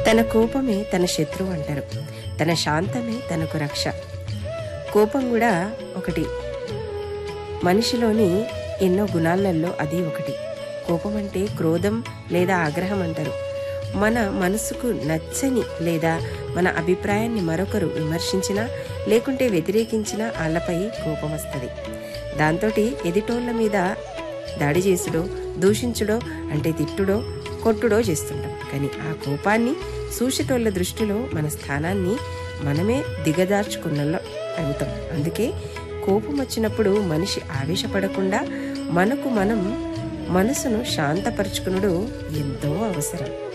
తన కోపమే తన శత్రువు అంటారు తన శాంతమే తనకు రక్ష కోపం కూడా ఒకటి మనిషిలోని ఎన్నో గుణాలలో అది ఒకటి కోపం అంటే క్రోధం లేదా ఆగ్రహం అంటారు మన మనసుకు నచ్చని లేదా మన అభిప్రాయాన్ని మరొకరు విమర్శించినా లేకుంటే వ్యతిరేకించినా వాళ్ళపై కోపం వస్తుంది దాంతో ఎదిటోళ్ళ మీద దాడి చేసుడో దూషించుడో అంటే తిట్టుడో కొట్టుడో చేస్తుంటాం కానీ ఆ కోపాన్ని సూషిటోళ్ళ దృష్టిలో మన స్థానాన్ని మనమే దిగదార్చుకున్న అవుతాం అందుకే కోపం వచ్చినప్పుడు మనిషి ఆవేశపడకుండా మనకు మనం మనసును శాంతపరచుకునుడు ఎంతో అవసరం